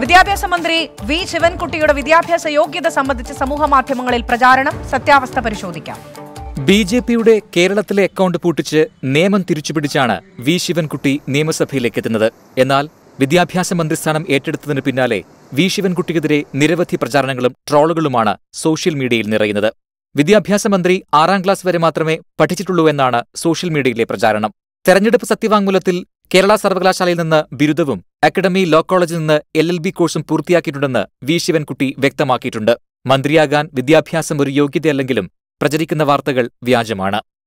വിദ്യാഭ്യാസ മന്ത്രി വി ശിവൻകുട്ടിയുടെ വിദ്യാഭ്യാസ യോഗ്യത സംബന്ധിച്ച് സമൂഹ മാധ്യമങ്ങളിൽ പ്രചാരണം സത്യാവസ്ഥ പരിശോധിക്കാം ബി ജെ പിയുടെ കേരളത്തിലെ അക്കൗണ്ട് പൂട്ടിച്ച് നിയമം തിരിച്ചുപിടിച്ചാണ് വി ശിവൻകുട്ടി നിയമസഭയിലേക്ക് എത്തുന്നത് എന്നാൽ വിദ്യാഭ്യാസ മന്ത്രിസ്ഥാനം ഏറ്റെടുത്തതിന് പിന്നാലെ വി ശിവൻകുട്ടിക്കെതിരെ നിരവധി പ്രചാരണങ്ങളും ട്രോളുകളുമാണ് സോഷ്യൽ മീഡിയയിൽ നിറയുന്നത് വിദ്യാഭ്യാസ മന്ത്രി ആറാം ക്ലാസ് വരെ മാത്രമേ പഠിച്ചിട്ടുള്ളൂ എന്നാണ് സോഷ്യൽ മീഡിയയിലെ പ്രചാരണം തെരഞ്ഞെടുപ്പ് സത്യവാങ്മൂലത്തിൽ കേരള സർവകലാശാലയിൽ നിന്ന് ബിരുദവും അക്കാഡമി ലോ കോളേജിൽ നിന്ന് എൽ എൽ ബി കോഴ്സും പൂർത്തിയാക്കിയിട്ടുണ്ടെന്ന് വി ശിവൻകുട്ടി വ്യക്തമാക്കിയിട്ടുണ്ട് മന്ത്രിയാകാൻ വിദ്യാഭ്യാസം ഒരു യോഗ്യതയല്ലെങ്കിലും പ്രചരിക്കുന്ന വാർത്തകൾ വ്യാജമാണ്